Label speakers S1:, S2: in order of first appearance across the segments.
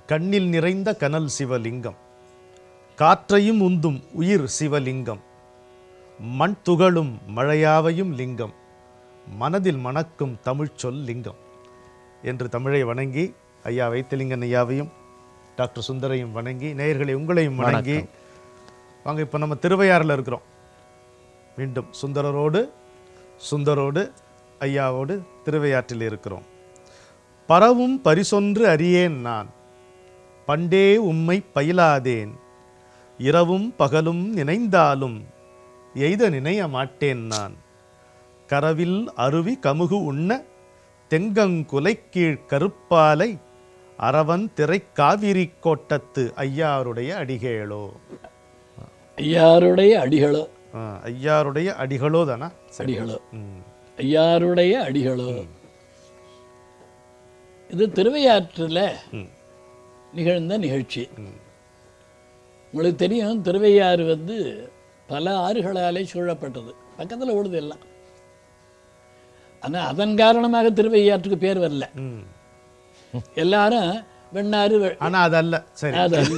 S1: கண்ணில் நிறைந்த கனல் சிவலிங்கம் காற்றையும் உந்தும் உயிர் சிவலிங்கம் மண் துகளும் மழையாவையும் லிங்கம் மனதில் மணக்கும் தமிழ்ச் சொல் லிங்கம் என்று தமிழை வணங்கி ஐயா வைத்திலிங்கன் ஐயாவையும் டாக்டர் சுந்தரையும் வணங்கி நேயர்களை உங்களையும் வணங்கி வாங்க இப்போ நம்ம திருவையாறில் இருக்கிறோம் மீண்டும் சுந்தரரோடு சுந்தரோடு ஐயாவோடு திருவையாற்றில் இருக்கிறோம் பரவும் பரிசொன்று அறியேன் நான் பண்டே உம்மை பயிலாதேன் இரவும் பகலும் நினைந்தாலும் எய்த நினைய மாட்டேன் நான் கரவில் அருவி கமுகு உண்ண தெங்கங்குலைக்கீழ் கருப்பாலை அரவன் திரை காவிரி கோட்டத்து ஐயாருடைய அடிகேளோ
S2: ஐயாருடைய அடிகளோ
S1: ஆ, ஐயாருடைய அடிகளோ தானா
S2: அடிகளோ
S1: ம்,
S2: ஐயாருடைய அடிகளோ இது திருவையாற்றில்
S1: ம்.
S2: நிகழ்ந்த நிகழ்ச்சி உங்களுக்கு தெரியும் திருவையாறு வந்து பல ஆறுகளாலே சூழப்பட்டது பக்கத்தில் ஓடுது எல்லாம் ஆனால் அதன் காரணமாக திருவையாற்றுக்கு பேர் வரல
S1: ம்.
S2: எல்லாரும் வெண்ணாறு வெ-
S1: ஆனா அதல்ல சரி
S2: அது அல்ல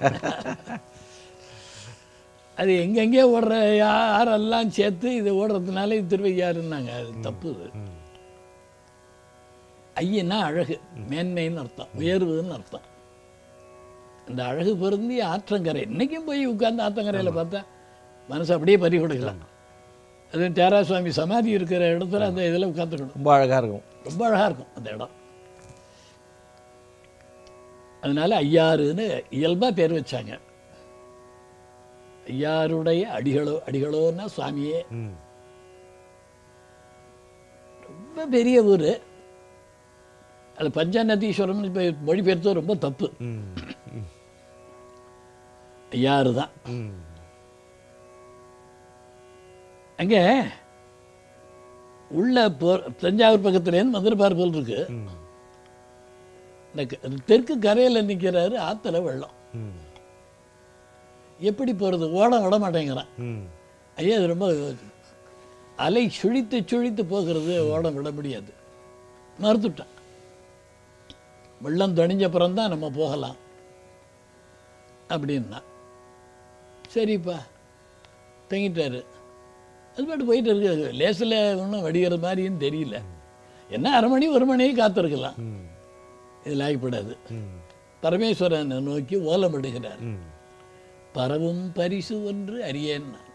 S2: அது எங்கெங்கே ஓடுற யாரெல்லாம் சேர்த்து இது ஓடுறதுனால இது திருவையாறுன்னாங்க அது தப்பு இது. ஐயன்னா அழகு மேன்மைன்னு அர்த்தம் உயர்வுன்னு அர்த்தம் இந்த அழகு பொருந்தி ஆற்றங்கரை இன்னைக்கும் போய் உட்கார்ந்து ஆற்றங்கரையில் பார்த்தா மனசு அப்படியே பறி கொடுக்கலாம் அது தேராசுவாமி சமாதி இருக்கிற இடத்துல அந்த இதில் உட்காந்துக்கணும்
S3: ரொம்ப அழகா இருக்கும்
S2: ரொம்ப அழகாக இருக்கும் அந்த இடம் அதனால ஐயாறுன்னு இயல்பாக பேர் வச்சாங்க ஐயாருடைய அடிகளோ அடிகளோன்னா சுவாமியே
S1: ம்.
S2: ரொம்ப பெரிய ஊர் அது பஞ்சநதீஸ்வரம்னு இப்போ மொழிபெயர்த்தது ரொம்ப தப்பு
S1: ம்.
S2: ஐயாறு தான்
S1: ம்.
S2: அங்கே உள்ள போ தஞ்சாவூர் பக்கத்துலேருந்து மதுரை போல் இருக்கு
S1: ம்.
S2: இந்த க- தெற்கு கரையில் நிற்கிறாரு ஆற்றுல வெள்ளம்
S1: ம்.
S2: எப்படி போகிறது ஓடம் விட மாட்டேங்கிறான்
S1: ம்.
S2: ஐயா அது ரொம்ப அலை சுழித்து சுழித்து போகிறது ஓடம் விட முடியாது மறுத்துட்டான் வெள்ளம் தணிஞ்சப்புறம் தான் நம்ம போகலாம் அப்படின்னா சரிப்பா தங்கிட்டாரு அது பாட்டு போயிட்டு இருக்கு லேசில் ஒன்றும் வடிகிற மாதிரியும் தெரியல என்ன அரை மணி ஒரு மணியே காத்திருக்கலாம்
S1: ம்.
S2: இதில் ஆகிப்படாது
S1: ம்.
S2: பரமேஸ்வரனை நோக்கி ஓலமிடுகிறார்
S1: ம்.
S2: பரவும் பரிசு ஒன்று அறியேன் நான்.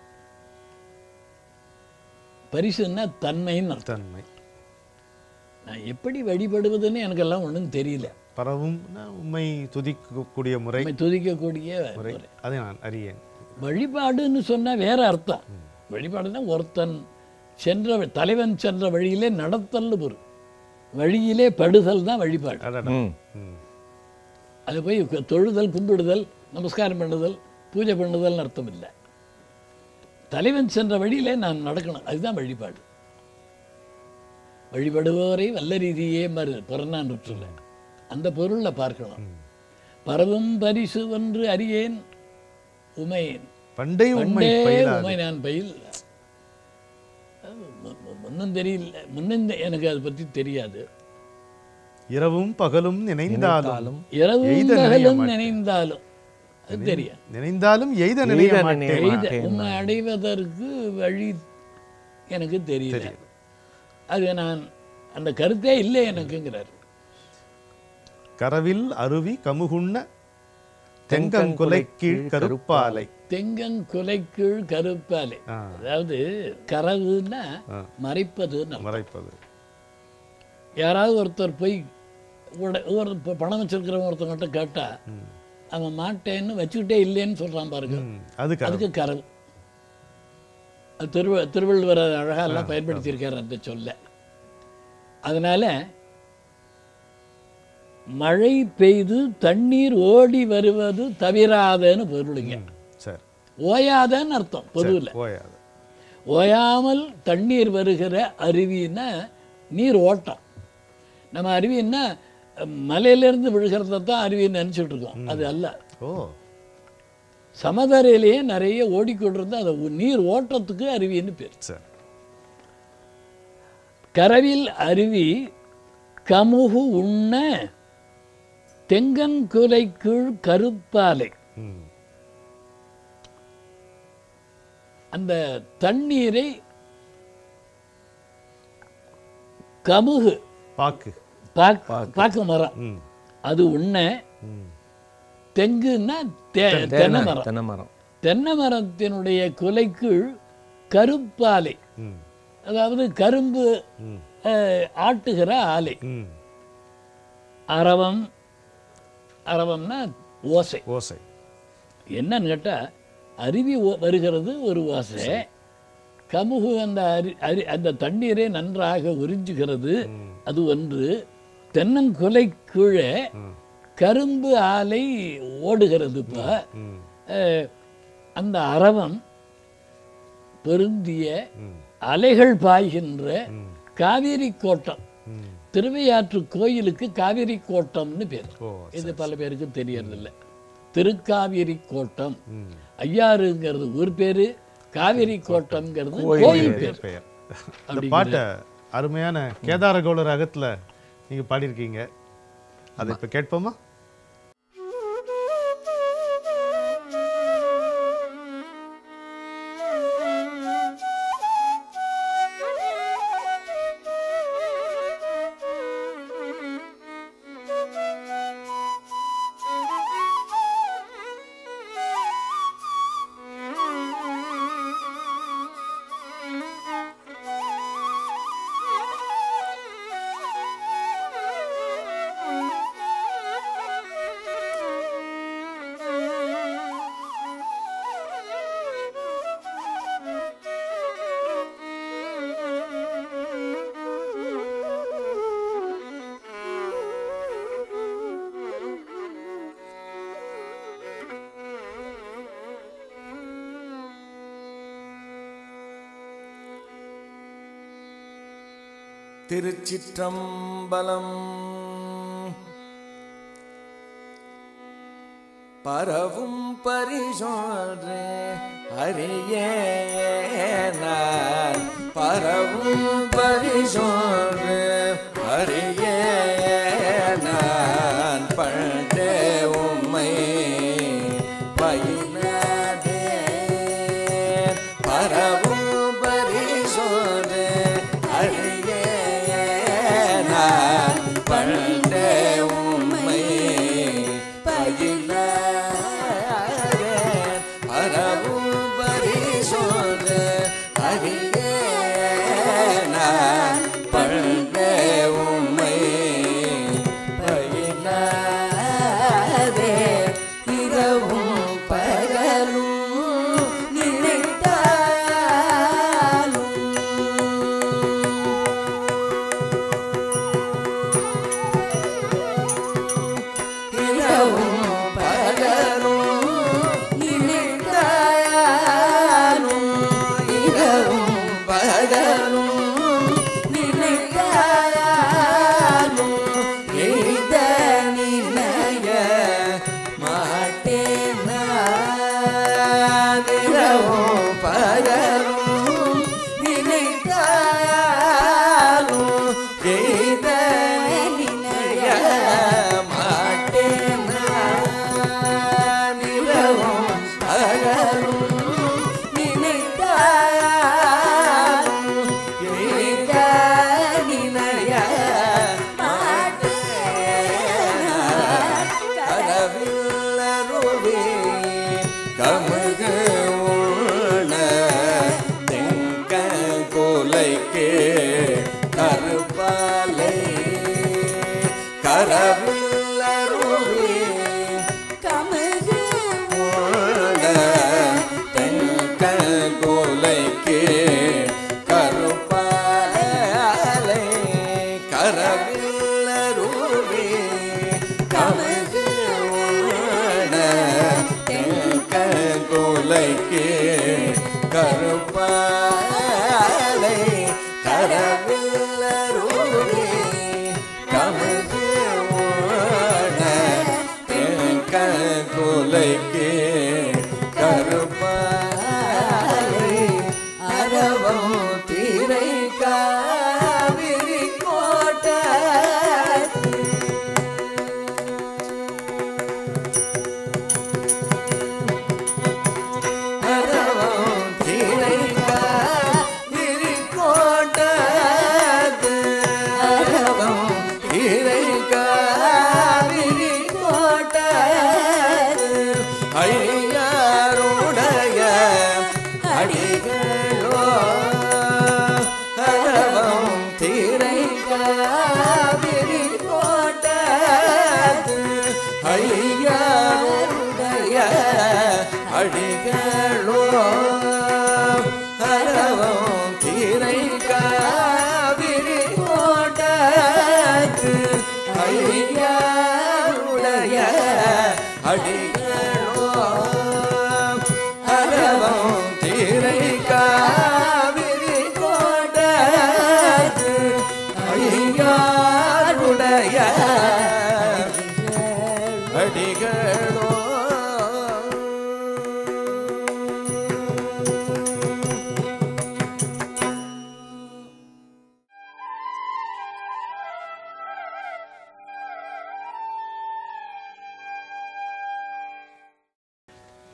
S2: பரிசுன்னா தன்மைன்னு அர்த்தம்
S1: தன்மை
S2: நான் எப்படி வழிபடுவதுன்னு எனக்கெல்லாம் ஒன்றும் தெரியல
S1: பரவும் உண்மை துதிக்கக்கூடிய முறை
S2: நம்ம துதிக்கக்கூடிய
S1: முறை
S2: முறை.
S1: அதை நான் அறியேன்
S2: வழிபாடுன்னு சொன்னா வேற அர்த்தம் வழிபாடுனா ஒருத்தன் சென்ற வ- தலைவன் சென்ற வழியிலே நடத்தல்னு பொருள் வழியிலே படுதல் தான் வழிபாடு
S1: அடடா.
S3: ம்
S1: ம்.
S2: அது போய் கு- தொழுதல் கும்பிடுதல் நமஸ்காரம் பண்ணுதல் பூஜை பண்ணுதல்னு அர்த்தம் இல்லை தலைவன் சென்ற வழியிலே நான் நடக்கணும் அதுதான் வழிபாடு வழிபடுபவரை வல்ல ரீதியே மறு புறநானூற்றுல அந்த பொருளில் பார்க்கணும் பரவும் பரிசு ஒன்று அறியேன் உமையேன்
S1: பண்டை உண்மை
S2: பண்டே
S1: பயிலாது
S2: உமை நான் பயில் அது மு- மு- முன்னும் தெரியல முன்னும் தெ- எனக்கு அதை பற்றி தெரியாது
S1: இரவும் பகலும் நினைந்தாலும்
S3: நினைத்தாலும்
S2: இரவும்
S1: எய்த நினைய
S2: பகலும்
S1: மாட்டேன்.
S2: நினைந்தாலும் அது தெரியும்
S1: நினைந்தாலும் எய்த நினைய
S3: எய்த
S1: மாட்டேன்
S3: நினைய
S2: எய்த
S3: மாட்டேன்
S2: உண்மை அடைவதற்கு வழி எனக்கு தெரியல அது நான் அந்த கருத்தே இல்லை எனக்குங்கிறார்
S1: கரவில் அருவி கமுகுண்ண தெங்கங்குலை கீழ் கருப்பாலை
S2: தெங்கங்குலைக்கீழ் கருப்பாலை
S1: ஆ.
S2: அதாவது கரவுன்னா
S1: ஆ.
S2: மறைப்பதுன்னு அர்த்தம்.
S1: மறைப்பது
S2: யாராவது ஒருத்தர் போய் உட- ஒரு இப்போ பணம் வச்சிருக்கிறவன் ஒருத்தவங்கிட்ட கேட்டா அவன் மாட்டேன்னு வச்சுக்கிட்டே இல்லைன்னு சொல்றான் பாருங்க
S1: ம். அது கரவு
S2: அதுக்கு கரவு அது திருவ திருவள்ளுவர் அதை அழகா எல்லாம் பயன்படுத்தியிருக்காரு அந்த சொல்ல அதனால மழை பெய்து தண்ணீர் ஓடி வருவது தவிராதன்னு பொருளுங்க
S1: ம். சரி
S2: ஓயாதன்னு அர்த்தம் பொதுவில்
S1: ஓயாது
S2: ஓயாமல் தண்ணீர் வருகிற அருவின்னா நீர் ஓட்டம் நம்ம அருவின்னா மலையிலேருந்து விழுகிறத தான் அருவின்னு நினச்சிட்டு இருக்கோம் அது அல்ல
S1: ஓ
S2: சமதரையிலேயே நிறைய ஓடிக்கொண்டிருந்தா அது ஒரு நீர் ஓட்டத்துக்கு அருவின்னு பேர்
S1: சரி
S2: கரவில் அருவி கமுகு உண்ண தெங்கன் குலை கீழ் கருப்பாலை
S1: ம்.
S2: அந்த தண்ணீரை கமுகு
S1: பாக்கு
S2: பாக் பாக்கு மரம்
S1: ம்.
S2: அது உண்ண
S1: ம்.
S2: தெங்குன்னா தே- தென்னை மரம்
S3: தென்னை மரம்
S2: தென்னை மரத்தினுடைய குலைக்குள் கருப்பாலை
S1: ம்.
S2: அதாவது கரும்பு
S1: ம்.
S2: அஹ், ஆட்டுகிற ஆலை
S1: ம்.
S2: அரவம் அரவம்னா ஓசை
S1: ஓசை
S2: என்னன்னு கேட்டால் அருவி ஓ- வருகிறது ஒரு ஓசை கமுகு அந்த அரி அரி அந்த தண்ணீரை நன்றாக உறிஞ்சுகிறது அது ஒன்று தென்னங்குலை கீழே கரும்பு ஆலை ஓடுகிறது இப்போ
S1: ம்.
S2: அந்த அரவம் பொருந்திய
S1: ம்.
S2: அலைகள் பாய்கின்ற
S1: ம்.
S2: காவேரி கோட்டம்
S1: ம்.
S2: திருவையாற்று கோயிலுக்கு காவேரி கோட்டம்னு பேர்
S1: ஓ
S2: இது பல பேருக்கு தெரியறதில்ல திருக்காவேரி கோட்டம்
S1: ம்.
S2: ஐயாறுங்கிறது ஊர் பேரு காவேரி கோட்டம்ங்கிறது கோயில் பேர்
S1: பெயர் இந்த பாட்டை அருமையான கேதார கௌள ராகத்துல நீங்க பாடியிருக்கீங்க அதை இப்ப கேட்போமா
S4: திருச்சிற்றம்பலம் பரவும் பரிசோன்று அறிய நான் பரவும் பரிசோன்று அறிய நான் பண்டே உம்மை பயிலாதே பரவும் பரிசோன்று அறிய நான் பண்டே உம்மை பயிலாதே பரவும் பரிசோன்று அறிய நான் பண்டே உம்மை பயிலாதே இரவும் பகலும் நினைத்தாலும் இரவும் பகலும் நினைத்தாலும் இரவும் பகலும் நினைத்தாலும் எய்த நினைய மாட்டேன் நான். இரவும் பகலும் நினைத்தாலும் எய்த நினைய மாட்டேன் நான். இரவும் பகலும் நினைத்தாலும் எய்த நினைய மாட்டேன் நான். கடவில்லருவே கமுகு உள்ள தெங்க கோலைக்கு கருப்பாலை கரவில்லருவே
S5: கமுகு
S4: உள்ள தெங்க கோலைக்கு கருப்பாலை கரவில்லருவே கமுகு உள்ள தெங்க கோலைக்கு கருப்பாலை கரவில்லருவே கமுகு உள்ள தெங்க கோலைக்கு கருப்பாலை அரவம் திரை காவிரி கோட்டை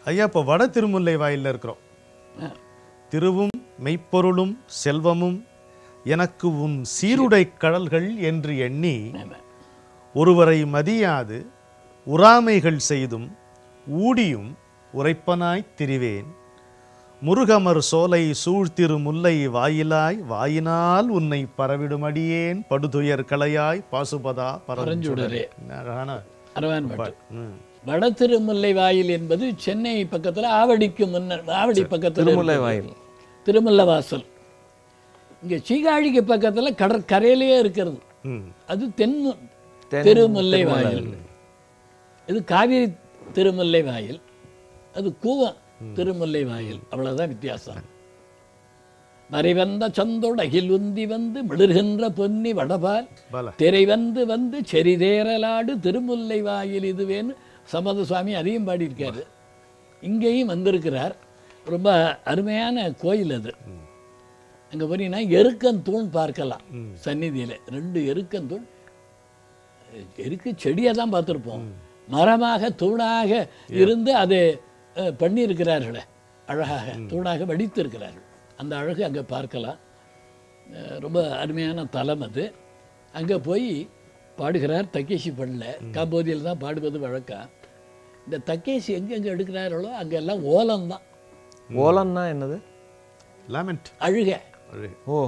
S1: ஐயா இப்போ வட திருமுல்லை வாயில்ல இருக்கிறோம்
S2: ஆ.
S1: திருவும் மெய்ப்பொருளும் செல்வமும் எனக்கு உன் சீருடை கடல்கள் என்று எண்ணி
S2: ஆமா.
S1: ஒருவரை மதியாது உறாமைகள் செய்தும் ஊடியும் உரைப்பனாய்த் திரிவேன் முருகமர் சோலை சூழ்திரு முல்லை வாயிலாய் வாயினால் உன்னை பரவிடுமடியேன் படுதுயர் கலையாய் பாசுபதா பரஞ்சுடரே
S2: பரஞ்சுடரே.
S1: அழகான
S2: அரவான் பாட்டு
S1: ம்.
S2: வட திருமுல்லை வாயில் என்பது சென்னை பக்கத்துல ஆவடிக்கு முன்னர் ஆவடி பக்கத்துல
S3: திருமுல்லை
S2: இருக்குது.
S3: வாயில்
S2: திருமல்ல வாசல் இங்க சீகாழிக்கு பக்கத்துல கடற்கரையிலேயே இருக்கிறது
S1: ம்.
S2: அது தென்
S3: தென்
S2: திருமுல்லை வாயில் இது காவிரி திருமுல்லை வாயில் அது கூவம் திருமுல்லை வாயில் அவ்வளவுதான் வித்தியாசம் மறைவந்த சந்தொடகில் உந்தி வந்து மிளர்கின்ற பொன்னி வடபால்
S1: பல
S2: திரை வந்து வந்து செறிதேரலாடு திருமுல்லை வாயில் இதுவேன்னு சமத சுவாமி அதையும் பாடியிருக்காரு இங்கேயும் வந்திருக்கிறார் ரொம்ப அருமையான கோயில் அது அங்கே போனீங்கன்னா எருக்கந்தூண் பார்க்கலாம் சந்நிதியில் ரெண்டு எருக்கந்தூண் எருக்கு செடியை தான் பார்த்துருப்போம் மரமாக தூணாக இருந்து அதை அஹ், பண்ணியிருக்கிறார்களே அழகாக தூணாக வடித்திருக்கிறார்கள் அந்த அழகு அங்கே பார்க்கலாம் அஹ், ரொம்ப அருமையான தலம் அது அங்கே போய் பாடுகிறார் தக்கேசி பண்ணல காம்போதியில் தான் பாடுவது வழக்கம் இந்த தக்கேசி எங்கெங்கே எடுக்கிறார்களோ அங்கெல்லாம் ஓலம்தான்
S3: ஓலன்னா என்னது
S1: லேமெண்ட்
S2: அழுகை
S3: ஓ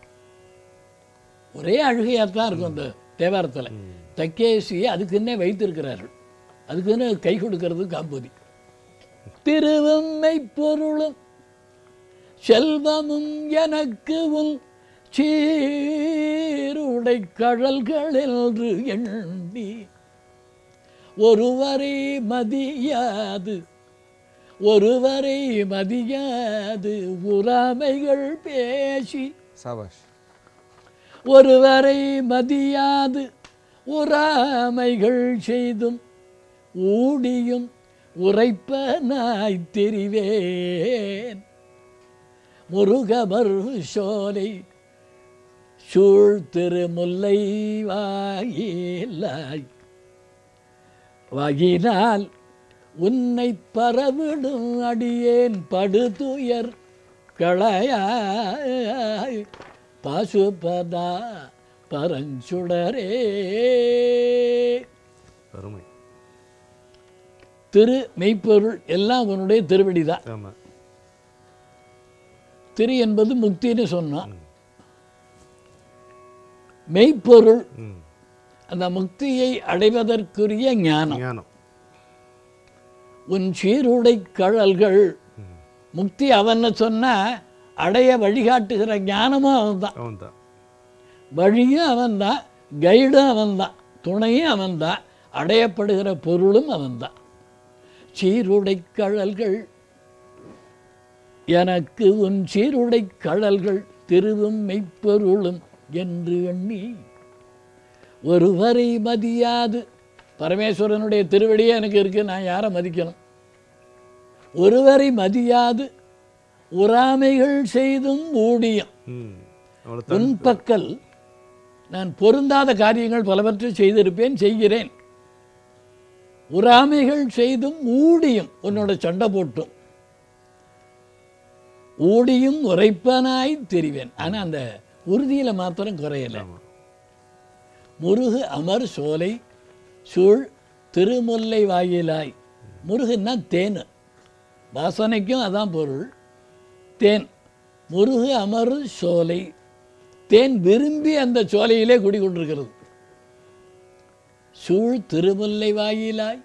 S2: ஒரே அழுகையாக தான் இருக்கும் அந்த தேவாரத்தில் தக்கேசியை அதுக்குன்னே வைத்திருக்கிறார்கள் அதுக்குன்னு கை கொடுக்கிறது காம்போதி திருவம்மை பொருளும் செல்வமும் எனக்கு உன் சீருடை கடல்கள் என்று எண்ணி ஒருவரை மதியாது ஒருவரை மதியாது உறாமைகள் பேசி
S3: சாபாஷ்
S2: ஒருவரை மதியாது உறாமைகள் செய்தும் ஊடியும் உரைப்பனாய் தெரிவேன் முருகமர் சோலை சூழ் திருமுல்லை வாயிலாய் வாயினால் உன்னை பரவிடும் அடியேன் படுதுயர் களையாய் பாசுபதா பரஞ்சுடரே
S1: அருமை
S2: திரு மெய்ப்பொருள் எல்லாம் உன்னுடைய திருவடி தான்
S1: ஆமா
S2: திரு என்பது முக்தின்னு சொன்னான் மெய்ப்பொருள்
S1: ம்.
S2: அந்த முக்தியை அடைவதற்குரிய ஞானம்
S1: ஞானம்
S2: உன் சீருடை கழல்கள் முக்தி அவன்னு சொன்னா அடைய வழிகாட்டுகிற ஞானமும் அவன்தான்
S1: அவன்தான்
S2: வழியும் அவன்தான் கைடும் அவன்தான் துணையும் அவன்தான் அடையப்படுகிற பொருளும் அவன்தான் சீருடை கழல்கள் எனக்கு உன் சீருடை கழல்கள் திருவும் மெய்ப்பொருளும் என்று எண்ணி ஒருவரை மதியாது பரமேஸ்வரனுடைய திருவடியே எனக்கு இருக்கு நான் யாரை மதிக்கணும் ஒருவரை மதியாது உறாமைகள் செய்தும் ஊடியம்
S1: ம் அவ்வளோ
S2: உன் பக்கல் நான் பொருந்தாத காரியங்கள் பலவற்றை செய்திருப்பேன் செய்கிறேன் உறாமைகள் செய்தும் ஊடியும் உன்னோட சண்டை போட்டும் ஊடியும் உரைப்பனாய் தெரிவேன் ஆனா அந்த உறுதியில மாத்திரம் குறையல முருகு அமர் சோலை சூழ் திருமுல்லை வாயிலாய் முருகுன்னா தேன் வாசனைக்கும் அதான் பொருள் தேன் முருகு அமர் சோலை தேன் விரும்பி அந்த சோலையிலே குடிகொண்டிருக்கிறது சூழ் திருமுல்லை வாயிலாய்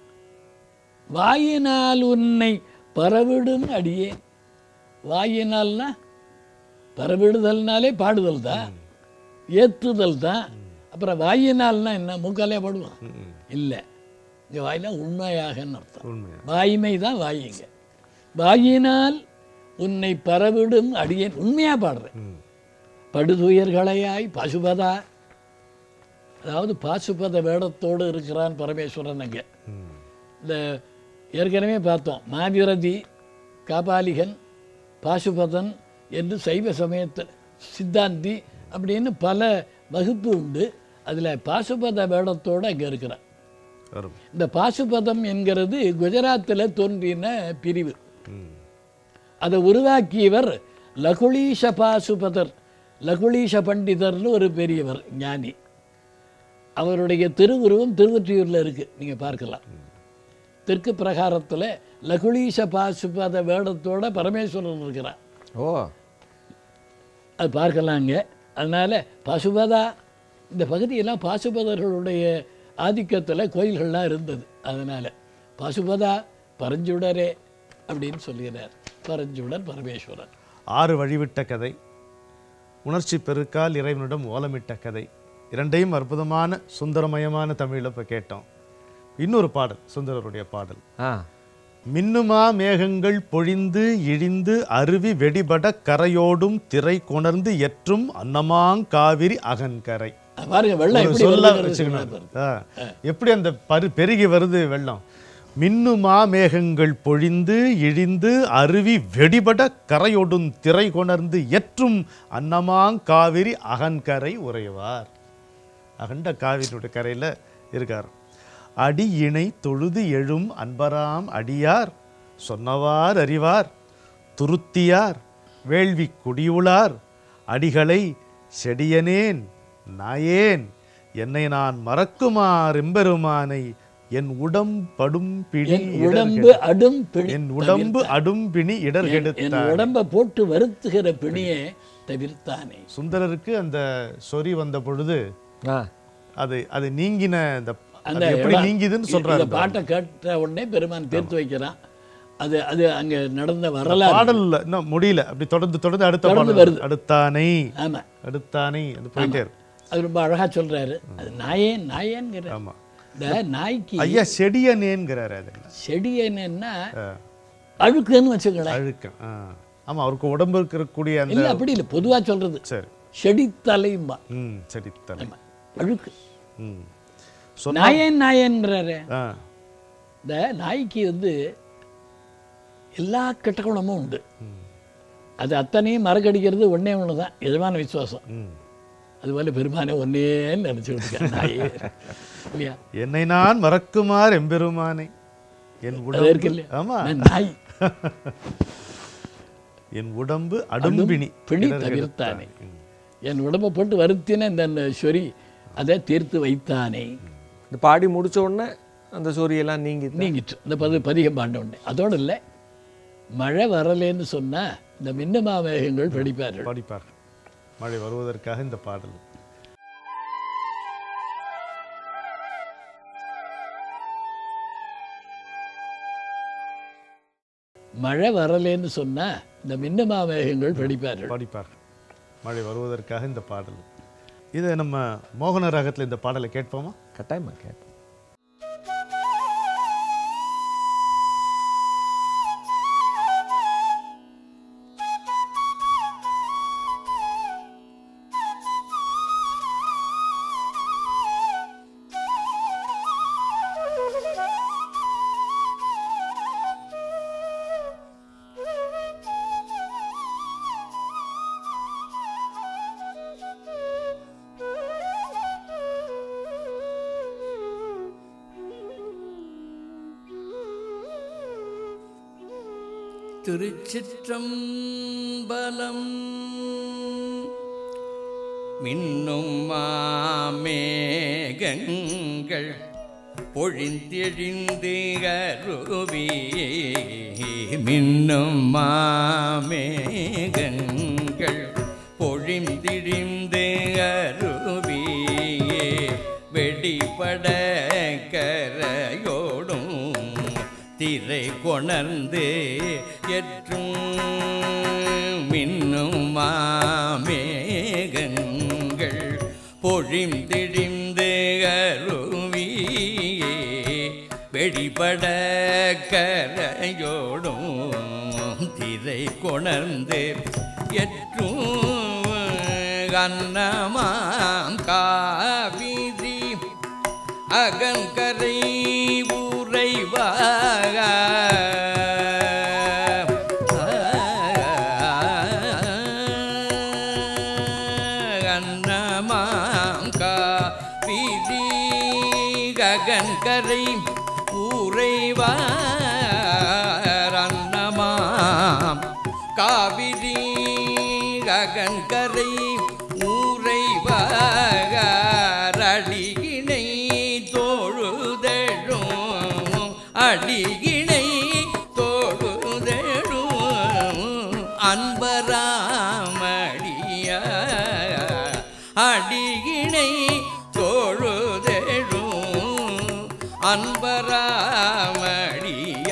S2: வாயினால் உன்னை பரவிடும் அடியேன் வாயினால்னா பரவிடுதல்னாலே பாடுதல் தான் ஏற்றுதல் தான் அப்புறம் வாயினால்னா என்ன மூக்காலே பாடுவான் இல்லை இங்கே வாயினா உண்மையாகன்னு அர்த்தம்
S1: உண்மையா
S2: வாய்மை தான் வாயிங்க வாயினால் உன்னை பரவிடும் அடியேன் உண்மையா பாடுறேன்
S1: ம்
S2: படுதுயர்களையாய் பசுபதா அதாவது பாசுபத வேடத்தோடு இருக்கிறான் பரமேஸ்வரன் அங்கே
S1: ம்
S2: இந்த ஏற்கனவே பார்த்தோம் மாதிரதி காபாலிகன் பாசுபதன் என்று சைவ சமயத்தில் சித்தாந்தி அப்படின்னு பல வகுப்பு உண்டு அதில் பாசுபத வேடத்தோடு அங்கே இருக்கிறான்
S1: வரும்
S2: இந்த பாசுபதம் என்கிறது குஜராத்தில் தோன்றின பிரிவு
S1: ம்.
S2: அதை உருவாக்கியவர் லகுலீஷ பாசுபதர் லகுலீஷ பண்டிதர்னு ஒரு பெரியவர் ஞானி அவருடைய திருவுருவம் திருவொற்றியூரில் இருக்கு நீங்க பார்க்கலாம் தெற்கு பிரகாரத்துல லகுலீஷ பாசுபத வேடத்தோட பரமேஸ்வரன் இருக்கிறார்
S3: ஓ
S2: அது பார்க்கலாங்க அதனால பசுபதா இந்த பகுதியெல்லாம் பாசுபதர்களுடைய ஆதிக்கத்தில் கோயில்கள்லாம் இருந்தது அதனால பசுபதா பரஞ்சுடரே அப்படின்னு சொல்லுகிறார் பரஞ்சுடர் பரமேஸ்வரன்
S1: ஆறு வழிவிட்ட கதை உணர்ச்சி பெருக்கால் இறைவனிடம் ஓலமிட்ட கதை இரண்டையும் அற்புதமான சுந்தரமயமான தமிழில் இப்போ கேட்டோம் இன்னொரு பாடல் சுந்தரருடைய பாடல்
S3: ஆ
S1: மின்னுமா மேகங்கள் பொழிந்து இழிந்து அருவி வெடிபட கரையோடும் திரை கொணர்ந்து எற்றும் அன்னமாங்காவிரி அகன்கரை
S2: அது பாருங்க வெள்ளம்
S1: ஒரு
S2: எப்படி
S1: சொல்ல
S2: வருதுங்கிறது
S1: வச்சுக்கணும்
S2: சொல்றாரு.
S1: ஆ. எப்படி அந்த பரு பெருகி வருது வெள்ளம் மின்னுமா மேகங்கள் பொழிந்து இழிந்து அருவி வெடிபட கரையொடும் திரை கொணர்ந்து எற்றும் அன்னமாங் காவிரி அகன்கரை உறைவார் அகண்ட காவிரியுடைய கரையில இருக்கார் அடி இணை தொழுது எழும் அன்பராம் அடியார் சொன்னவார் அறிவார் துருத்தியார் வேள்வி குடியுளார் அடிகளை செடியனேன் நாயேன் என்னை நான் மறக்குமார் எம்பெருமானை என் உடம்படும் பிடி
S2: என் உடம்பு அடும் பிணி
S1: என் உடம்பு அடும் பிணி
S2: என்
S1: இடர்கெடுத்த
S2: உடம்ப போட்டு வருத்துகிற பிணியை தவிர்த்தானே
S1: சுந்தரருக்கு அந்த சொறி வந்த பொழுது
S3: ஆ
S1: அது அது நீங்கின அந்த
S2: அந்த
S1: அது எப்படி
S2: இடம்,
S1: நீங்கிதுன்னு
S2: இந்த
S1: சொல்றாரு
S2: பாட்டை கேட்ட உடனே பெருமான் தீர்த்து வைக்கிறான் அது அது அங்க நடந்த வரலாறு
S1: பாடல்ல இன்னும் முடியல அப்படி தொடர்ந்து தொடர்ந்து அடுத்த
S2: தொடர்ந்து
S1: பாடல்
S2: வருது.
S1: அடுத்தானை
S2: ஆமா
S1: அடுத்தானை அது போயிட்டே இருக்கு
S2: அது ரொம்ப அழகா சொல்றாரு அது நாயேன் நாயேங்கிற
S1: ஆமா
S2: இந்த நாய்க்கு
S1: ஐயா செடியனேங்கிறாரு அது
S2: செடி என்னன்னா அழுக்குன்னு வச்சுக்கங்களேன்
S1: அழுக்கம் ஆ. ஆமா அவருக்கு உடம்பு இருக்கக்கூடிய அந்த
S2: இல்ல அப்படி இல்ல பொதுவா சொல்றது
S1: சரி
S2: செடித்தலைம்பா
S1: ம் செடித்தலை
S2: ஆமா அழுக்கு
S1: ம் சொன்னா
S2: நாயேன் நாயேன்கிறாரு
S1: ஆ
S2: இந்த நாய்க்கு வந்து எல்லா கெட்ட குணமும் உண்டு அது அத்தனையும் மறக்கடிக்கிறது ஒண்ணே ஒன்று தான் எஜமான விசுவாசம்
S1: ம்
S2: அதுபோல பெருமானே ஒன்னேன்னு நினச்சிக்கிட்டு இருக்கேன் நாயே இல்லையா
S1: என்னை நான் மறக்குமார் எம்பெருமானை என்
S2: அது இருக்கு
S1: உடம்பு
S2: இல்லையா
S1: ஆமா
S2: நான் நாய்
S1: என் உடம்பு அடும்பிணி
S2: பிணி
S1: இடர்
S2: தவிர்த்தானே
S1: கெடுத்தானே. ம்.
S2: என் உடம்பை போட்டு வருத்தின இந்த சொறி அதை தீர்த்து வைத்தானே
S3: இந்த பாடி முடிச்ச உடனே அந்த சூரியெல்லாம் நீங்கி
S2: நீங்கிட்டு இந்த பது பதிகம் பாண்ட உடனே அதோடு இல்லை மழை வரலேன்னு சொன்னா இந்த மின்னமாமேகங்கள் படிப்பார்கள்
S1: படிப்பார் மழை வருவதற்காக இந்த பாடல்
S2: மழை வரலேன்னு சொன்னா இந்த மின்னமாமேகங்கள் படிப்பார்கள்
S1: படிப்பார் மழை வருவதற்காக இந்த பாடல் இதை நம்ம மோகன ராகத்துல இந்த பாடலை கேட்போமா
S3: கட்டாயமா கேட்போம்
S4: திருச்சிற்றம்பலம் மின்னும் மாமேகங்கள் பொழிந்தெழிந்து அருவி மின்னும் மாமேகங்கள் பொழிந்திழிந்து அருவி வெடிபட கரையோடும் திரை கொணர்ந்து எற்றும் மின்னும் மாமேகங்கள் பொழிந்திழிந்து அருவியே வெடிபட கரையோடும் திரை கொணர்ந்து எற்றும் அன்னமாம் காவிரி அகங்கரை உறைவாக அன்னமாம் காவிரி அகங்கரை காவிரி அகங்கரை ஊரைவாரடிகிணை தோழுதழும் அடிகிணை தோழுதழும் அன்பராமடிய அடிகிணை தோழுதழும் அன்பராமடிய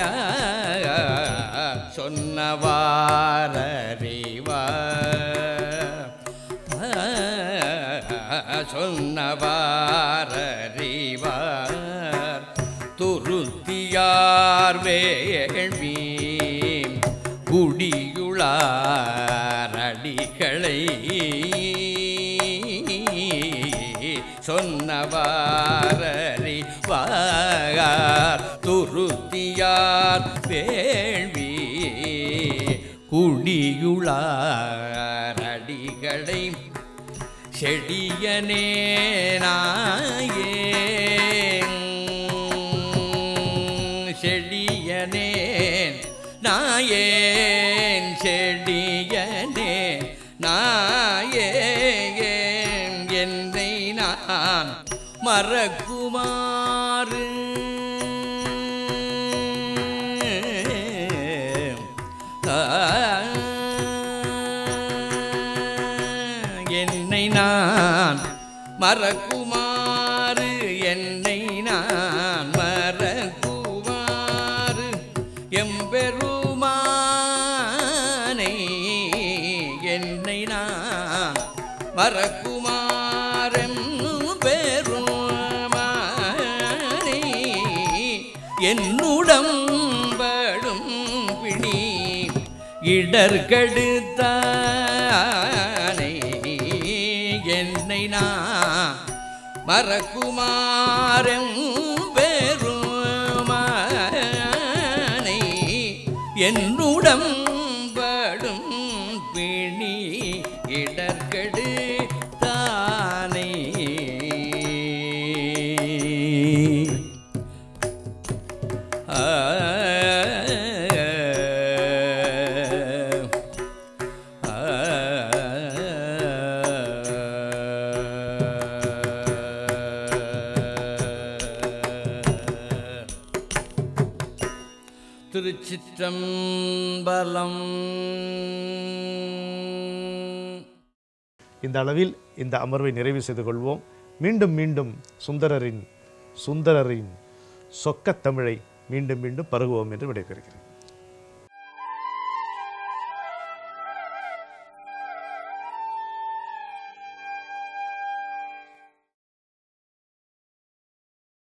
S4: சொன்னவாரறிவார் துருத்தியார் வேள்வி குடியுளாரடிகளை சொன்னவாரறிவார் துருத்தியார் வேள்வி குடியுளாரடிகளை செடியனே நாயே செடியனேன் நாயேன் செடியனே நாயேன் என்னை நான் மறக்குமாறு என்னை நான் மறக்குமாறு என்னை நான் மறக்குமாறு எம்பெருமானை என்னை நான் மறக்குமாறெம் பெருமானை என்னுடம்படும் பிணி இடர்கெடுத்தானை என்னை நான் மறக்குமாறும் பெருமானை என்னுடம் படும் பிணி இடர்கெடு தானே திருச்சிற்றம்பலம்
S1: இந்த அளவில் இந்த அமர்வை நிறைவு செய்து கொள்வோம் மீண்டும் மீண்டும் சுந்தரரின் சுந்தரரின் சொக்கத் தமிழை மீண்டும் மீண்டும் பருகுவோம் என்று விடைபெறுகிறேன்